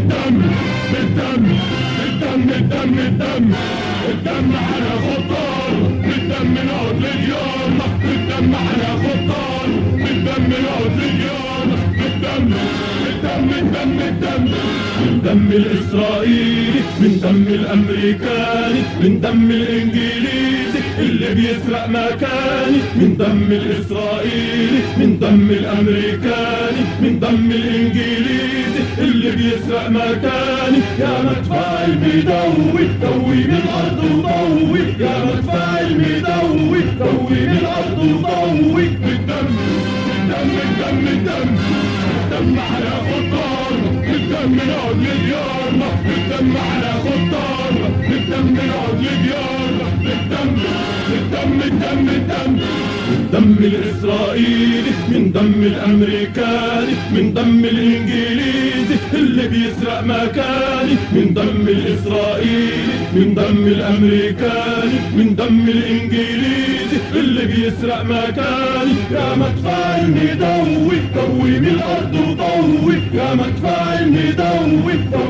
بالدم بالدم بالدم الدم الدم الدم على خطار بالدم نعود لليوم بالدم على خطار بالدم نعود لليوم بالدم بالدم الدم الدم من دم الإسرائيلي من دم الأمريكاني من دم الإنجليزي اللي بيسرق مكاني من دم الإسرائيلي من دم الأمريكاني من دم الإنجليزي اللي بيسرق مكاني يا مدفع المدوي دوي من الأرض وضوي يا مدفع المدوي دوي من الأرض وضوي بالدم بالدم الدم الدم الدم على خطار الدم نعود لديارنا الدم على خطار الدم نعود لديارنا الدم الدم الدم الدم دم الإسرائيلي من دم الأمريكاني من دم الإنجليزي اللي بيسرق مكاني من دم الإسرائيلي من دم الأمريكاني من دم الإنجليزي اللي بيسرق مكاني يا مدفع المدوي دوي من الأرض وضوي يا مدفع المدوي دوي